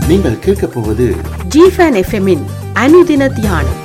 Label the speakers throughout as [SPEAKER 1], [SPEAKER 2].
[SPEAKER 1] நீங்கள் கேட்கப் போவது
[SPEAKER 2] ஜிஃபன் எஃப்எம்மின் அனுதின தியானம்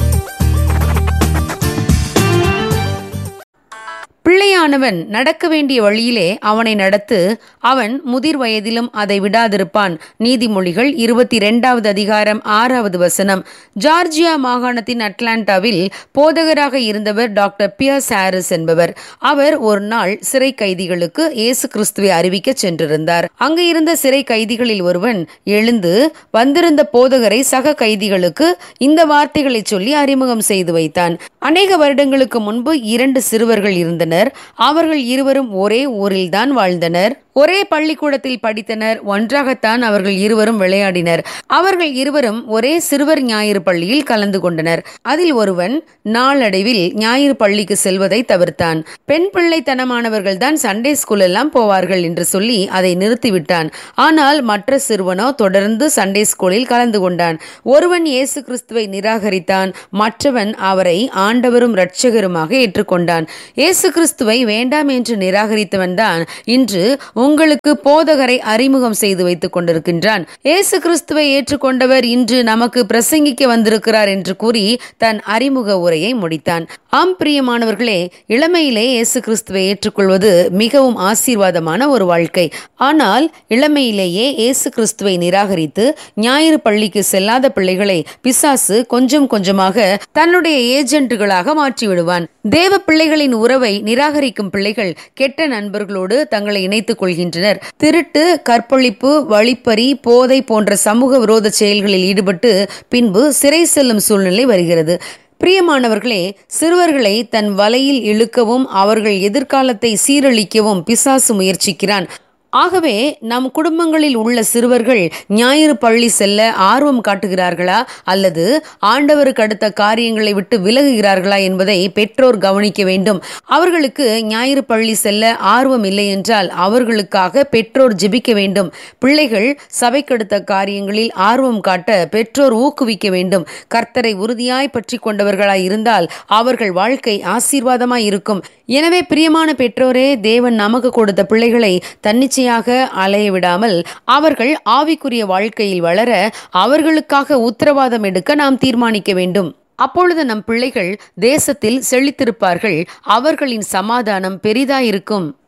[SPEAKER 3] பிள்ளையானவன் நடக்க வேண்டிய வழியிலே அவனை நடத்து அவன் முதிர் வயதிலும் அதை விடாதிருப்பான் நீதிமொழிகள் இருபத்தி ரெண்டாவது அதிகாரம் ஆறாவது வசனம் ஜார்ஜியா மாகாணத்தின் அட்லாண்டாவில் போதகராக இருந்தவர் டாக்டர் பியர்ஸ் ஹாரிஸ் என்பவர் அவர் ஒரு நாள் சிறை கைதிகளுக்கு இயேசு கிறிஸ்துவை அறிவிக்க சென்றிருந்தார் அங்கு இருந்த சிறை கைதிகளில் ஒருவன் எழுந்து வந்திருந்த போதகரை சக கைதிகளுக்கு இந்த வார்த்தைகளை சொல்லி அறிமுகம் செய்து வைத்தான் அநேக வருடங்களுக்கு முன்பு இரண்டு சிறுவர்கள் இருந்தனர் அவர்கள் இருவரும் ஒரே ஊரில்தான் வாழ்ந்தனர் ஒரே பள்ளிக்கூடத்தில் படித்தனர் ஒன்றாகத்தான் அவர்கள் இருவரும் விளையாடினர் அவர்கள் இருவரும் ஒரே சிறுவர் ஞாயிறு பள்ளியில் கலந்து கொண்டனர் அதில் ஒருவன் நாளடைவில் ஞாயிறு பள்ளிக்கு செல்வதை தவிர்த்தான் பெண் பிள்ளைத்தனமானவர்கள் தான் சண்டே ஸ்கூல் எல்லாம் போவார்கள் என்று சொல்லி அதை நிறுத்திவிட்டான் ஆனால் மற்ற சிறுவனோ தொடர்ந்து சண்டே ஸ்கூலில் கலந்து கொண்டான் ஒருவன் இயேசு கிறிஸ்துவை நிராகரித்தான் மற்றவன் அவரை ஆண்டவரும் இரட்சகருமாக ஏற்றுக்கொண்டான் இயேசு கிறிஸ்துவை வேண்டாம் என்று நிராகரித்தவன் தான் இன்று உங்களுக்கு போதகரை அறிமுகம் செய்து வைத்துக் கொண்டிருக்கின்றான் இயேசு கிறிஸ்துவை ஏற்றுக்கொண்டவர் இன்று நமக்கு பிரசங்கிக்க வந்திருக்கிறார் என்று கூறி தன் அறிமுக உரையை முடித்தான் ஆம் பிரியமானவர்களே இளமையிலே இயேசு கிறிஸ்துவை ஏற்றுக்கொள்வது மிகவும் ஆசீர்வாதமான ஒரு வாழ்க்கை ஆனால் இளமையிலேயே இயேசு கிறிஸ்துவை நிராகரித்து ஞாயிறு பள்ளிக்கு செல்லாத பிள்ளைகளை பிசாசு கொஞ்சம் கொஞ்சமாக தன்னுடைய ஏஜென்ட்டுகளாக மாற்றி விடுவான் தேவ பிள்ளைகளின் உறவை நிராகரிக்கும் பிள்ளைகள் கெட்ட நண்பர்களோடு தங்களை இணைத்துக் கொள்கின்றனர் திருட்டு கற்பழிப்பு வழிப்பறி போதை போன்ற சமூக விரோத செயல்களில் ஈடுபட்டு பின்பு சிறை செல்லும் சூழ்நிலை வருகிறது பிரியமானவர்களே சிறுவர்களை தன் வலையில் இழுக்கவும் அவர்கள் எதிர்காலத்தை சீரழிக்கவும் பிசாசு முயற்சிக்கிறான் ஆகவே நம் குடும்பங்களில் உள்ள சிறுவர்கள் ஞாயிறு பள்ளி செல்ல ஆர்வம் காட்டுகிறார்களா அல்லது ஆண்டவருக்கு அடுத்த காரியங்களை விட்டு விலகுகிறார்களா என்பதை பெற்றோர் கவனிக்க வேண்டும் அவர்களுக்கு ஞாயிறு பள்ளி செல்ல ஆர்வம் இல்லை என்றால் அவர்களுக்காக பெற்றோர் ஜெபிக்க வேண்டும் பிள்ளைகள் சபைக்கடுத்த காரியங்களில் ஆர்வம் காட்ட பெற்றோர் ஊக்குவிக்க வேண்டும் கர்த்தரை உறுதியாய் பற்றி கொண்டவர்களாய் இருந்தால் அவர்கள் வாழ்க்கை ஆசீர்வாதமாய் இருக்கும் எனவே பிரியமான பெற்றோரே தேவன் நமக்கு கொடுத்த பிள்ளைகளை தன்னிச்சை தன்னிச்சையாக அலைய விடாமல் அவர்கள் ஆவிக்குரிய வாழ்க்கையில் வளர அவர்களுக்காக உத்தரவாதம் எடுக்க நாம் தீர்மானிக்க வேண்டும் அப்பொழுது நம் பிள்ளைகள் தேசத்தில் செழித்திருப்பார்கள் அவர்களின் சமாதானம் பெரிதாயிருக்கும்